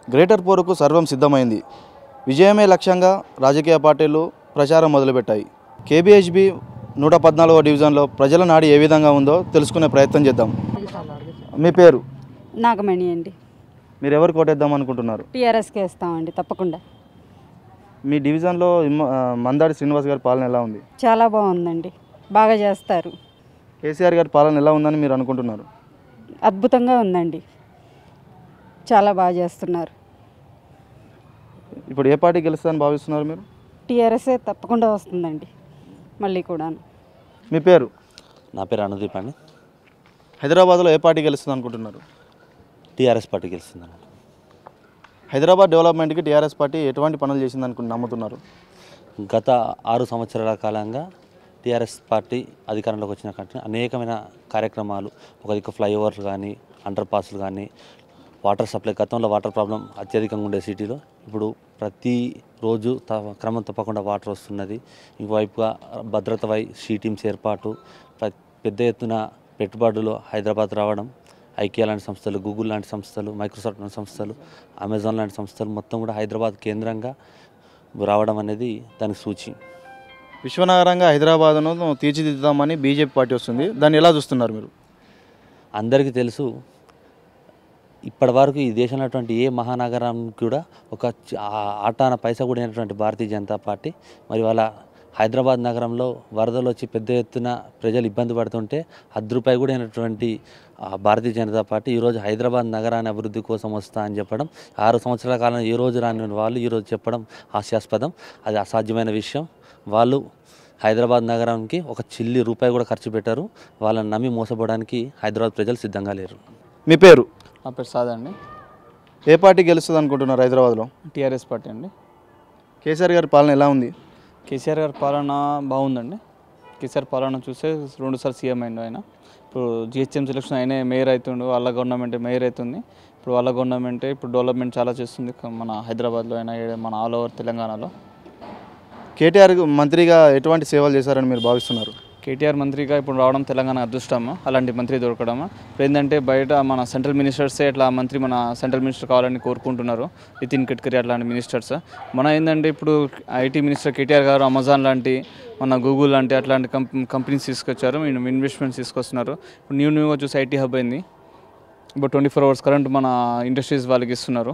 Greater పోరుకు సర్వం సిద్ధమైంది విజయమే లక్ష్యంగా రాజకీయ పార్టీలు ప్రచారం మొదలుపెట్టాయి కేబిహెచ్బి నూట పద్నాలుగో డివిజన్లో ప్రజల నాడి ఏ విధంగా ఉందో తెలుసుకునే ప్రయత్నం చేద్దాం మీ పేరు నాగమణి అండి మీరు ఎవరు కోటేద్దాం అనుకుంటున్నారు టీఆర్ఎస్కి వేస్తామండి తప్పకుండా మీ డివిజన్లో ఇమ్మ- ఆ, మందాడి శ్రీనివాస్ గారి పాలన ఎలా ఉంది చాలా బాగుందండి బాగా చేస్తారు కేసీఆర్ గారి పాలన ఎలా ఉందని మీరు అనుకుంటున్నారు అద్భుతంగా ఉందండి చాలా బాగా చేస్తున్నారు ఇప్పుడు ఏ పార్టీ గెలుస్తుందని భావిస్తున్నారు మీరు టీఆర్ఎస్ఏ తప్పకుండా వస్తుందండి మళ్ళీ కూడాను మీ పేరు నా పేరు అనుదీప్ అండి హైదరాబాద్లో ఏ పార్టీ గెలుస్తుంది అనుకుంటున్నారు టీఆర్ఎస్ పార్టీ గెలుస్తుంది అన్నమాట హైదరాబాద్ డెవలప్మెంట్కి టీఆర్ఎస్ పార్టీ ఎటువంటి పనులు చేసింది అనుకుని నమ్ముతున్నారు గత ఆరు సంవత్సరాల కాలంగా టీఆర్ఎస్ పార్టీ అధికారంలోకి వచ్చిన కంటే అనేకమైన కార్యక్రమాలు ఒక దిక్కు ఫ్లైఓవర్లు కానీ అండర్ పాస్లు కానీ వాటర్ సప్లై గతంలో వాటర్ ప్రాబ్లం అత్యధికంగా ఉండే సిటీలో ఇప్పుడు ప్రతి రోజు త క్రమం తప్పకుండా వాటర్ వస్తున్నది ఇంకోవైపుగా భద్రతపై షీ టీమ్స్ ఏర్పాటు ప్ర- పెద్ద ఎత్తున పెట్టుబడులు హైదరాబాద్ రావడం ఐకియా లాంటి సంస్థలు గూగుల్ లాంటి సంస్థలు మైక్రోసాఫ్ట్ లాంటి సంస్థలు అమెజాన్ లాంటి సంస్థలు మొత్తం కూడా హైదరాబాద్ కేంద్రంగా రావడం అనేది దానికి సూచి విశ్వనగరంగా హైదరాబాద్ను తీర్చిదిద్దామని బీజేపీ పార్టీ వస్తుంది దాన్ని ఎలా చూస్తున్నారు మీరు అందరికీ తెలుసు ఇప్పటివరకు ఈ దేశంలో ఉన్నటువంటి ఏ మహానగరానికి కూడా ఒక చ- ఆ- ఆటాన పైసా కూడా అయినటువంటి భారతీయ జనతా పార్టీ మరి వాళ్ళ హైదరాబాద్ నగరంలో వరదలు వచ్చి పెద్ద ఎత్తున ప్రజలు ఇబ్బంది పడుతుంటే అర్ధ రూపాయి కూడా అయినటువంటి ఆ, భారతీయ జనతా పార్టీ ఈరోజు హైదరాబాద్ నగరాన్ని అభివృద్ధి కోసం వస్తా అని చెప్పడం ఆరు సంవత్సరాల కాలం ఏ రోజు రాని వాళ్ళు ఈరోజు చెప్పడం హాస్యాస్పదం అది అసాధ్యమైన విషయం వాళ్ళు హైదరాబాద్ నగరానికి ఒక చిల్లి రూపాయి కూడా ఖర్చు పెట్టారు వాళ్ళని నమ్మి మోసపోవడానికి హైదరాబాద్ ప్రజలు సిద్ధంగా లేరు మీ పేరు నా పేరు సాదా అండి ఏ పార్టీ గెలుస్తుంది అనుకుంటున్నారు హైదరాబాద్లో టీఆర్ఎస్ పార్టీ అండి కేసీఆర్ గారి పాలన ఎలా ఉంది కేసీఆర్ గారి పాలన బాగుందండి కేసీఆర్ పాలన చూస్తే రెండుసార్లు సీఎం అయిండు ఆయన ఇప్పుడు జిహెచ్ఎం సెలక్షన్ ఆయనే మేయర్ అవుతుండు వాళ్ళ గవర్నమెంట్ మేయర్ అవుతుంది ఇప్పుడు వాళ్ళ గవర్నమెంటే ఇప్పుడు డెవలప్మెంట్ చాలా చేస్తుంది క- మన హైదరాబాద్లో అయినా ఈడ మన ఆల్ ఓవర్ తెలంగాణలో కేటీఆర్ మంత్రిగా ఎటువంటి సేవలు చేశారని మీరు భావిస్తున్నారు కేటీఆర్ మంత్రిగా ఇప్పుడు రావడం తెలంగాణ అదృష్టము అలాంటి మంత్రి దొరకడం ఇప్పుడు ఏంటంటే బయట మన సెంట్రల్ మినిస్టర్సే ఇట్లా మంత్రి మన సెంట్రల్ మినిస్టర్ కావాలని కోరుకుంటున్నారు నితిన్ గడ్కరీ అట్లాంటి మినిస్టర్స్ మన ఏంటంటే ఇప్పుడు ఐటీ మినిస్టర్ కేటీఆర్ గారు అమెజాన్ లాంటి మన గూగుల్ లాంటి అట్లాంటి కంప్ కంపెనీస్ తీసుకొచ్చారు ఇన్వెస్ట్మెంట్స్ తీసుకొస్తున్నారు ఇప్పుడు న్యూ న్యూగా చూసి ఐటీ హబ్ అయింది ఇప్పుడు ట్వంటీ ఫోర్ అవర్స్ కరెంట్ మన ఇండస్ట్రీస్ వాళ్ళకి ఇస్తున్నారు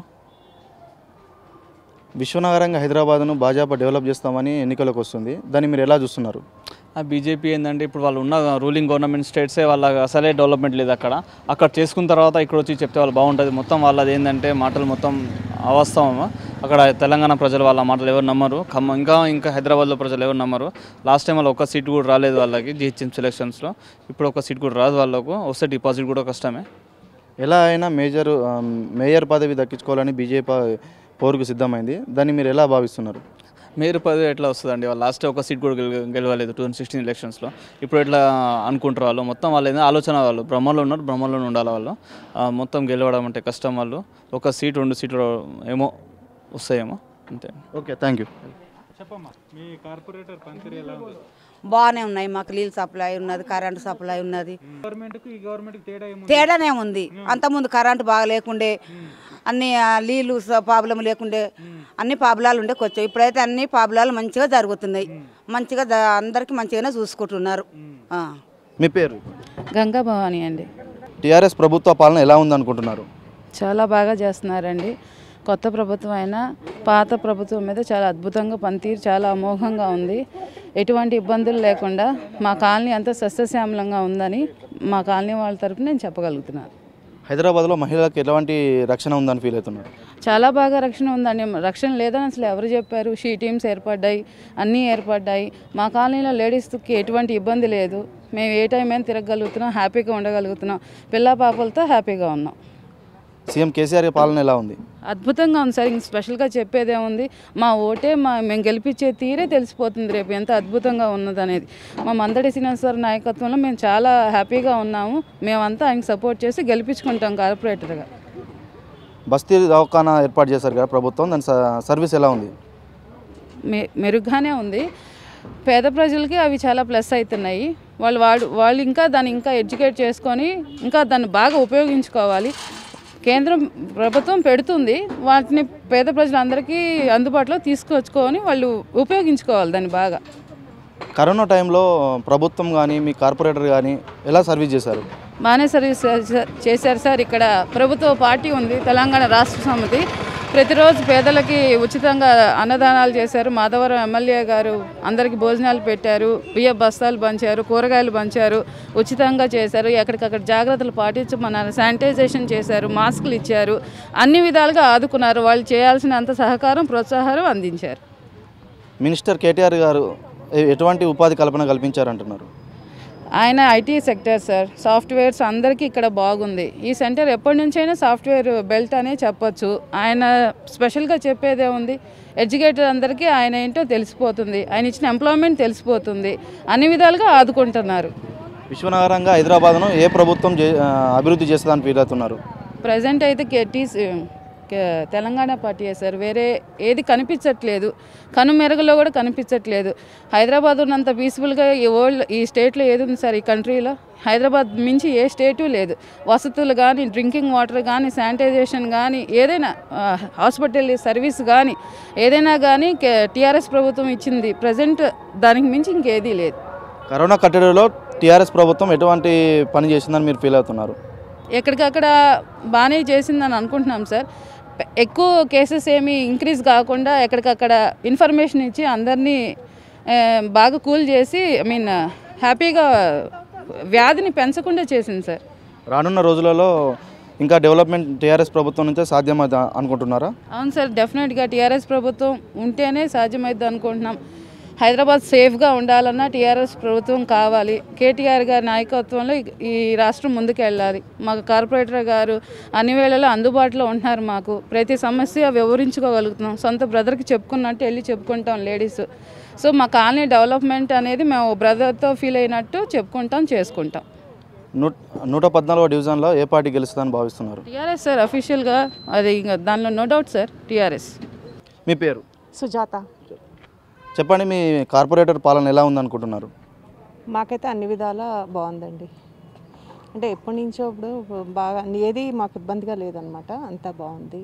విశ్వనగరంగా హైదరాబాద్ను భాజపా డెవలప్ చేస్తామని ఎన్నికలకు వస్తుంది దాన్ని మీరు ఎలా చూస్తున్నారు ఆ బీజేపీ ఏంటంటే ఇప్పుడు వాళ్ళు ఉన్న రూలింగ్ గవర్నమెంట్ స్టేట్సే వాళ్ళ అసలే డెవలప్మెంట్ లేదు అక్కడ అక్కడ చేసుకున్న తర్వాత ఇక్కడ వచ్చి చెప్తే వాళ్ళు బాగుంటుంది మొత్తం వాళ్ళది ఏంటంటే మాటలు మొత్తం అవాస్తవము అక్కడ తెలంగాణ ప్రజలు వాళ్ళ మాటలు ఎవరు నమ్మరు ఖమ్మం ఇంకా ఇంకా హైదరాబాద్లో ప్రజలు ఎవరు నమ్మరు లాస్ట్ టైం వాళ్ళు ఒక్క సీట్ కూడా రాలేదు వాళ్ళకి జిహెచ్ఎం సెలక్షన్స్లో ఇప్పుడు ఒక సీట్ కూడా రాదు వాళ్ళకు వస్తే డిపాజిట్ కూడా కష్టమే ఎలా అయినా మేజర్ ఆ, మేయర్ పదవి దక్కించుకోవాలని బీజేపీ పోరుకు సిద్ధమైంది దాన్ని మీరు ఎలా భావిస్తున్నారు మేయర్ పదవి ఎట్లా వస్తుందండి వాళ్ళు లాస్ట్ ఒక సీట్ కూడా గెల- గెలవలేదు టూ థౌసండ్ సిక్స్టీన్ ఎలక్షన్స్లో ఇప్పుడు ఎట్లా అనుకుంటారు వాళ్ళు మొత్తం వాళ్ళు ఏందో ఆలోచన వాళ్ళు బ్రహ్మలో ఉన్నారు బ్రహ్మలోనే ఉండాలి వాళ్ళు ఆ, మొత్తం గెలవడం అంటే కష్టం వాళ్ళు ఒక సీట్ రెండు సీట్లు ఏమో వస్తాయేమో అంతే ఓకే థ్యాంక్ యూ బాగానే ఉన్నాయి మాకు నీళ్ళు సప్లై ఉన్నది కరెంటు సప్లై ఉన్నది తేడానే ఉంది అంతకుముందు కరెంటు బాగా లేకుండే అన్ని ఆ, నీళ్ళు ప్రాబ్లం లేకుండే అన్ని ప్రాబ్లాలు ఉండే కొంచెం ఇప్పుడైతే అన్ని ప్రాబ్లాలు మంచిగా జరుగుతున్నాయి మంచిగా ద- అందరికీ మంచిగానే చూసుకుంటున్నారు ఆ. మీ పేరు గంగా భవాని అండి టీఆర్ఎస్ ప్రభుత్వ పాలన ఎలా ఉంది అనుకుంటున్నారు చాలా బాగా చేస్తున్నారండి కొత్త ప్రభుత్వం అయినా పాత ప్రభుత్వం మీద చాలా అద్భుతంగా పనితీరు చాలా అమోఘంగా ఉంది ఎటువంటి ఇబ్బందులు లేకుండా మా కాలనీ అంతా సస్యశ్యామలంగా ఉందని మా కాలనీ వాళ్ళ తరపున నేను చెప్పగలుగుతున్నాను హైదరాబాద్లో మహిళలకు ఎలాంటి రక్షణ ఉందని ఫీల్ అవుతున్నారు చాలా బాగా రక్షణ ఉందండి రక్షణ లేదని అసలు ఎవరు చెప్పారు షీ టీమ్స్ ఏర్పడ్డాయి అన్నీ ఏర్పడ్డాయి మా కాలనీలో లేడీస్కి ఎటువంటి ఇబ్బంది లేదు మేము ఏ టైం అయినా తిరగగలుగుతున్నాం హ్యాపీగా ఉండగలుగుతున్నాం పిల్ల పాపలతో హ్యాపీగా ఉన్నాం సీఎం కేసీఆర్ పాలన ఎలా ఉంది అద్భుతంగా ఉంది సార్ ఇంక స్పెషల్గా చెప్పేదే ఉంది మా ఓటే మా మేము గెలిపించే తీరే తెలిసిపోతుంది రేపు ఎంత అద్భుతంగా ఉన్నదనేది మా మందడి శ్రీనివాస్ సార్ నాయకత్వంలో మేము చాలా హ్యాపీగా ఉన్నాము మేమంతా ఆయనకి సపోర్ట్ చేసి గెలిపించుకుంటాం కార్పొరేటర్గా బస్తీ దవాఖానా ఏర్పాటు చేశారు కదా ప్రభుత్వం దాని స- సర్వీస్ ఎలా ఉంది మె మెరుగ్గానే ఉంది పేద ప్రజలకి అవి చాలా ప్లస్ అవుతున్నాయి వాళ్ళు వాడు వాళ్ళు ఇంకా దాన్ని ఇంకా ఎడ్యుకేట్ చేసుకొని ఇంకా దాన్ని బాగా ఉపయోగించుకోవాలి కేంద్రం ప్రభుత్వం పెడుతుంది వాటిని పేద ప్రజలందరికీ అందుబాటులో తీసుకొచ్చుకొని వాళ్ళు ఉపయోగించుకోవాలి దాన్ని బాగా కరోనా టైంలో ప్రభుత్వం కానీ మీ కార్పొరేటర్ కానీ ఎలా సర్వీస్ చేశారు బాగానే సర్వీస్ చే- చేశారు సార్ ఇక్కడ ప్రభుత్వ పార్టీ ఉంది తెలంగాణ రాష్ట్ర సమితి ప్రతిరోజు పేదలకి ఉచితంగా అన్నదానాలు చేశారు మాధవరం ఎమ్మెల్యే గారు అందరికీ భోజనాలు పెట్టారు బియ్య బస్తాలు పంచారు కూరగాయలు పంచారు ఉచితంగా చేశారు ఎక్కడికక్కడ జాగ్రత్తలు పాటించమన్నారు శానిటైజేషన్ చేశారు మాస్కులు ఇచ్చారు అన్ని విధాలుగా ఆదుకున్నారు వాళ్ళు చేయాల్సినంత సహకారం ప్రోత్సాహం అందించారు మినిస్టర్ కేటీఆర్ గారు ఎ- ఎటువంటి ఉపాధి కల్పన కల్పించారంటున్నారు ఆయన ఐటీ సెక్టర్ సార్ సాఫ్ట్వేర్స్ అందరికీ ఇక్కడ బాగుంది ఈ సెంటర్ ఎప్పటి నుంచైనా సాఫ్ట్వేర్ బెల్ట్ అనే చెప్పొచ్చు ఆయన స్పెషల్గా చెప్పేదే ఉంది ఎడ్యుకేటెడ్ అందరికీ ఆయన ఏంటో తెలిసిపోతుంది ఆయన ఇచ్చిన ఎంప్లాయ్మెంట్ తెలిసిపోతుంది అన్ని విధాలుగా ఆదుకుంటున్నారు విశ్వనగరంగా హైదరాబాద్ను ఏ ప్రభుత్వం చే- ఆ, అభివృద్ధి చేస్తుందని ఫీల్ అవుతున్నారు ప్రజెంట్ అయితే కెటీస్ కే- తెలంగాణ పార్టీయే సార్ వేరే ఏది కనిపించట్లేదు కనుమెరుగులో కూడా కనిపించట్లేదు హైదరాబాద్ ఉన్నంత పీస్ఫుల్గా ఈ వరల్డ్ ఈ స్టేట్లో ఏది ఉంది సార్ ఈ కంట్రీలో హైదరాబాద్ మించి ఏ స్టేటు లేదు వసతులు కానీ డ్రింకింగ్ వాటర్ కానీ శానిటైజేషన్ కానీ ఏదైనా ఆ, హాస్పిటల్ సర్వీస్ కానీ ఏదైనా కానీ టీఆర్ఎస్ ప్రభుత్వం ఇచ్చింది ప్రజెంట్ దానికి మించి ఇంకేదీ లేదు కరోనా కట్టడిలో టీఆర్ఎస్ ప్రభుత్వం ఎటువంటి పని చేసిందని మీరు ఫీల్ అవుతున్నారు ఎక్కడికక్కడ బాగానే చేసిందని అనుకుంటున్నాం సార్ పె- ఎక్కువ కేసెస్ ఏమీ ఇంక్రీజ్ కాకుండా ఎక్కడికక్కడ ఇన్ఫర్మేషన్ ఇచ్చి అందరినీ ఆ, బాగా కూల్ చేసి ఐ మీన్ హ్యాపీగా వ్యాధిని పెంచకుండా చేసింది సార్ రానున్న రోజులలో ఇంకా డెవలప్మెంట్ టీఆర్ఎస్ ప్రభుత్వం నుంచే సాధ్యమవుతా అనుకుంటున్నారా అవును సార్ డెఫినెట్గా టీఆర్ఎస్ ప్రభుత్వం ఉంటేనే సాధ్యమైద్ది అనుకుంటున్నాం హైదరాబాద్ సేఫ్గా ఉండాలన్నా టీఆర్ఎస్ ప్రభుత్వం కావాలి కేటీఆర్ గారి నాయకత్వంలో ఈ- ఈ రాష్ట్రం ముందుకెళ్ళాలి మాకు కార్పొరేటర్ గారు అన్ని వేళలో అందుబాటులో ఉంటున్నారు మాకు ప్రతి సమస్య వివరించుకోగలుగుతున్నాం సొంత బ్రదర్కి చెప్పుకున్నట్టు వెళ్ళి చెప్పుకుంటాం లేడీస్ సో మా కాలనీ డెవలప్మెంట్ అనేది మేము బ్రదర్తో ఫీల్ అయినట్టు చెప్పుకుంటాం చేసుకుంటాం నూట నూట పద్నాలుగో డివిజన్లో ఏ పార్టీ గెలుస్తుందని భావిస్తున్నారు టీఆర్ఎస్ సార్ అఫీషియల్గా అది ఇంకా దానిలో నో డౌట్ సార్ టీఆర్ఎస్ మీ పేరు సుజాత చెప్పండి మీ కార్పొరేటర్ పాలన ఎలా ఉందనుకుంటున్నారు మాకైతే అన్ని విధాలా బాగుందండి అంటే ఎప్పటి నుంచో ఇప్పుడు బాగా ఏది మాకు ఇబ్బందిగా లేదనమాట అంతా బాగుంది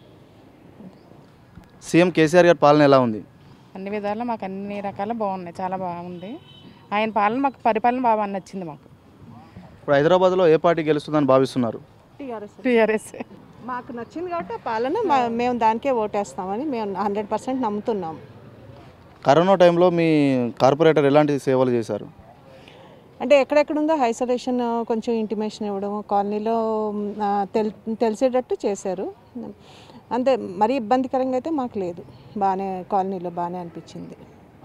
సీఎం కేసీఆర్ గారి పాలన ఎలా ఉంది అన్ని విధాలా మాకు అన్ని రకాల బాగున్నాయి చాలా బాగుంది ఆయన పాలన మాకు పరిపాలన బాగా నచ్చింది మాకు ఇప్పుడు హైదరాబాద్లో ఏ పార్టీ గెలుస్తుందని భావిస్తున్నారు టీఆర్ఎస్ టీఆర్ఎస్ మాకు నచ్చింది కాబట్టి ఆ పాలన మా- మేము దానికే ఓటేస్తామని మేము హండ్రెడ్ పర్సెంట్ నమ్ముతున్నాం కరోనా టైంలో మీ కార్పొరేటర్ ఎలాంటి సేవలు చేశారు అంటే ఎక్కడెక్కడ ఉందో ఐసోలేషన్ కొంచెం ఇంటిమేషన్ ఇవ్వడం కాలనీలో మ్, ఆ, తెల్ తెలిసేటట్టు చేశారు అంతే మరీ ఇబ్బందికరంగా అయితే మాకు లేదు బాగానే కాలనీలో బాగానే అనిపించింది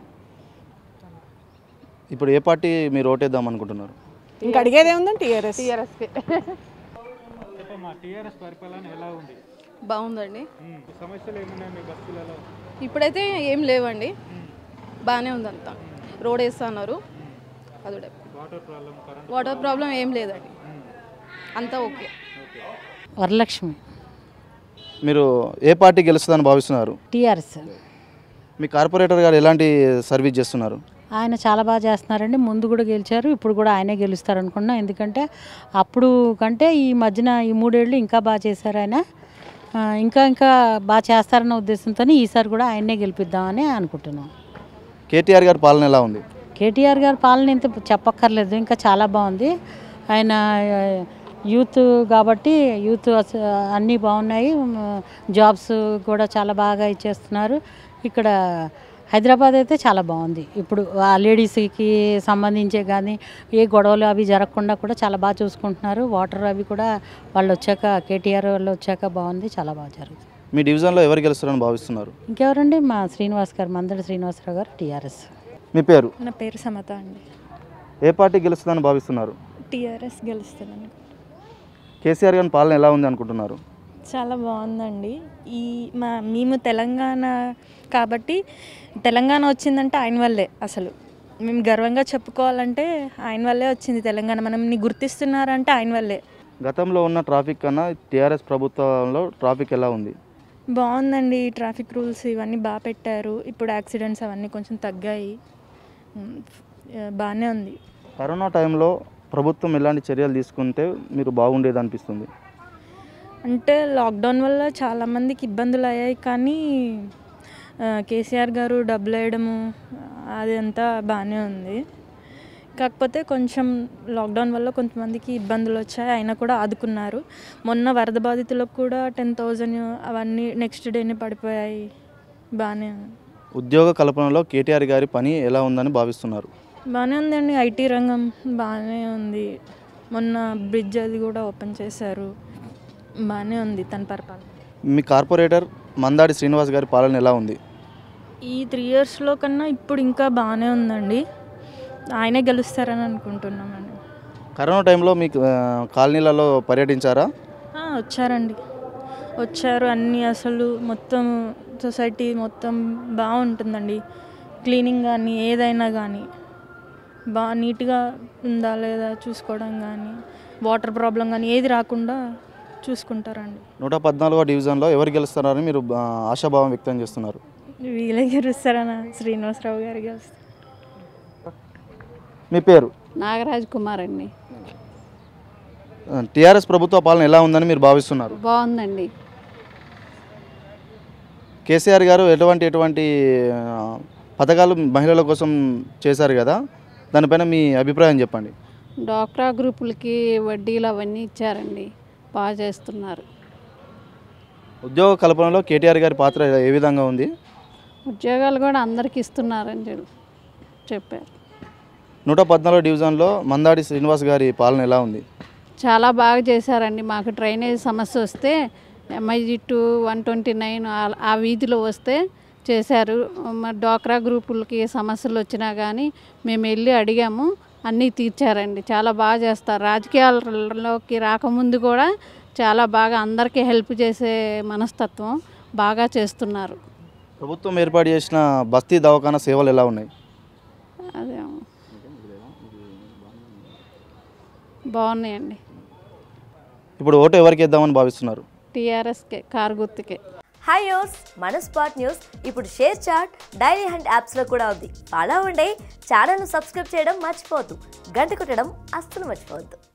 ఇప్పుడు ఏ పార్టీ మీరు ఓటేద్దాం అనుకుంటున్నారు ఇంకా అడిగేదే ఉందండి టీఆర్ఎస్ బాగుందండి ఇప్పుడైతే ఏం లేవండి బాగానే ఉందంతా రోడ్ వేస్తున్నారు అదుడే వాటర్ ప్రాబ్లం ఏం లేదండి అంతా ఓకే వరలక్ష్మి మీరు ఏ పార్టీ గెలుస్తుందని భావిస్తున్నారు టీఆర్ఎస్ మీ కార్పొరేటర్ గారు ఎలాంటి సర్వీస్ చేస్తున్నారు ఆయన చాలా బాగా చేస్తున్నారండి ముందు కూడా గెలిచారు ఇప్పుడు కూడా ఆయనే గెలుస్తారు అనుకున్నాం ఎందుకంటే అప్పుడు కంటే ఈ మధ్యన ఈ మూడేళ్ళు ఇంకా బాగా చేశారు ఆయన ఆ, ఇంకా ఇంకా బాగా చేస్తారన్న ఉద్దేశంతో ఈసారి కూడా ఆయన్నే గెలిపిద్దామని అనుకుంటున్నాం కేటీఆర్ గారి పాలన ఎలా ఉంది కేటీఆర్ గారి పాలన ఇంత చెప్పక్కర్లేదు ఇంకా చాలా బాగుంది ఆయన ఆ, యూత్ కాబట్టి యూత్ అస- అన్నీ బాగున్నాయి మ్, జాబ్స్ కూడా చాలా బాగా ఇచ్చేస్తున్నారు ఇక్కడ హైదరాబాద్ అయితే చాలా బాగుంది ఇప్పుడు ఆ లేడీస్కి సంబంధించే కానీ ఏ గొడవలు అవి జరగకుండా కూడా చాలా బాగా చూసుకుంటున్నారు వాటర్ అవి కూడా వాళ్ళు వచ్చాక కేటీఆర్ వాళ్ళు వచ్చాక బాగుంది చాలా బాగా జరుగుతుంది మీ డివిజన్లో ఎవరు గెలుస్తారని భావిస్తున్నారు ఇంకెవరండి మా శ్రీనివాస్ గారు మందడి శ్రీనివాసరావు గారు టీఆర్ఎస్ మీ పేరు నా పేరు సమత అండి ఏ పార్టీ గెలుస్తుందని భావిస్తున్నారు టీఆర్ఎస్ గెలుస్తుందండి కేసీఆర్ గారి పాలన ఎలా ఉంది అనుకుంటున్నారు చాలా బాగుందండి ఈ మా మేము తెలంగాణ కాబట్టి తెలంగాణ వచ్చిందంటే ఆయన వల్లే అసలు మేము గర్వంగా చెప్పుకోవాలంటే ఆయన వల్లే వచ్చింది తెలంగాణ మనల్ని గుర్తిస్తున్నారంటే ఆయన వల్లే గతంలో ఉన్న ట్రాఫిక్ కన్నా టీఆర్ఎస్ ప్రభుత్వంలో ట్రాఫిక్ ఎలా ఉంది బాగుందండి ట్రాఫిక్ రూల్స్ ఇవన్నీ బాగా పెట్టారు ఇప్పుడు యాక్సిడెంట్స్ అవన్నీ కొంచెం తగ్గాయి ఉమ్, బాగానే ఉంది కరోనా టైంలో ప్రభుత్వం ఎలాంటి చర్యలు తీసుకుంటే మీరు బాగుండేది అనిపిస్తుంది అంటే లాక్డౌన్ వల్ల చాలామందికి ఇబ్బందులు అయ్యాయి కానీ ఆ, కేసీఆర్ గారు డబ్బులు వేయడము అదంతా బాగానే ఉంది కాకపోతే కొంచెం లాక్డౌన్ వల్ల కొంతమందికి ఇబ్బందులు వచ్చాయి అయినా కూడా ఆదుకున్నారు మొన్న వరద బాధితులకు కూడా టెన్ థౌజండ్ అవన్నీ నెక్స్ట్ డేనే పడిపోయాయి బాగానే ఉంది ఉద్యోగ కల్పనలో కేటీఆర్ గారి పని ఎలా ఉందని భావిస్తున్నారు బాగానే ఉందండి ఐటీ రంగం బాగానే ఉంది మొన్న బ్రిడ్జ్ అది కూడా ఓపెన్ చేశారు బాగానే ఉంది తన పరిపాలన మీ కార్పొరేటర్ మందాడి శ్రీనివాస్ గారి పాలన ఎలా ఉంది ఈ త్రీ ఇయర్స్లో కన్నా ఇప్పుడు ఇంకా బాగానే ఉందండి ఆయనే గెలుస్తారని అనుకుంటున్నామండి కరోనా టైంలో మీకు ఆ, కాలనీలలో పర్యటించారా ఆ, వచ్చారండి వచ్చారు అన్నీ అసలు మొత్తం సొసైటీ మొత్తం బాగుంటుందండి క్లీనింగ్ కానీ ఏదైనా కానీ బాగా నీట్గా ఉందా లేదా చూసుకోవడం కానీ వాటర్ ప్రాబ్లం కానీ ఏది రాకుండా చూసుకుంటారండి నూట పద్నాలుగో డివిజన్లో ఎవరు గెలుస్తున్నారని మీరు ఆ, ఆశాభావం వ్యక్తం చేస్తున్నారు వీళ్ళే గెలుస్తారన్న శ్రీనివాసరావు గారు గెలుస్తారు మీ పేరు నాగరాజ్ కుమార్ అండి టీఆర్ఎస్ ప్రభుత్వ పాలన ఎలా ఉందని మీరు భావిస్తున్నారు బాగుందండి కేసీఆర్ గారు ఎటువంటి ఎటువంటి ఆ, పథకాలు మహిళల కోసం చేశారు కదా దానిపైన మీ అభిప్రాయం చెప్పండి డ్వాక్రా గ్రూపులకి వడ్డీలు అవన్నీ ఇచ్చారండి బాగా చేస్తున్నారు ఉద్యోగ కల్పనలో కేటీఆర్ గారి పాత్ర ఏ విధంగా ఉంది ఉద్యోగాలు కూడా అందరికి ఇస్తున్నారని చెప్పి చెప్పారు నూట పద్నాలుగు డివిజన్లో మందాడి శ్రీనివాస్ గారి పాలన ఎలా ఉంది చాలా బాగా చేశారండి మాకు డ్రైనేజ్ సమస్య వస్తే MIG two one twenty nine ఆ వీధిలో వస్తే చేశారు మరి డ్వాక్రా గ్రూపులకి సమస్యలు వచ్చినా కానీ మేము వెళ్ళి అడిగాము అన్నీ తీర్చారండి చాలా బాగా చేస్తారు రాజకీయాలలోకి రాకముందు కూడా చాలా బాగా అందరికీ హెల్ప్ చేసే మనస్తత్వం బాగా చేస్తున్నారు ప్రభుత్వం ఏర్పాటు చేసిన బస్తీ దవాఖానా సేవలు ఎలా ఉన్నాయి అదే బాగున్నాయండి ఇప్పుడు ఓటు ఎవరికి ఇద్దామని భావిస్తున్నారు టీఆర్ఎస్కే కారు గుర్తుకే హాయ్ యోస్ మన స్పాట్ న్యూస్ ఇప్పుడు షేర్ చాట్ డైలీ హండ్ యాప్స్లో కూడా ఉంది ఫాలో ఉండే ఛానల్ను సబ్స్క్రైబ్ చేయడం మర్చిపోవద్దు గంట కొట్టడం అస్సలు మర్చిపోవద్దు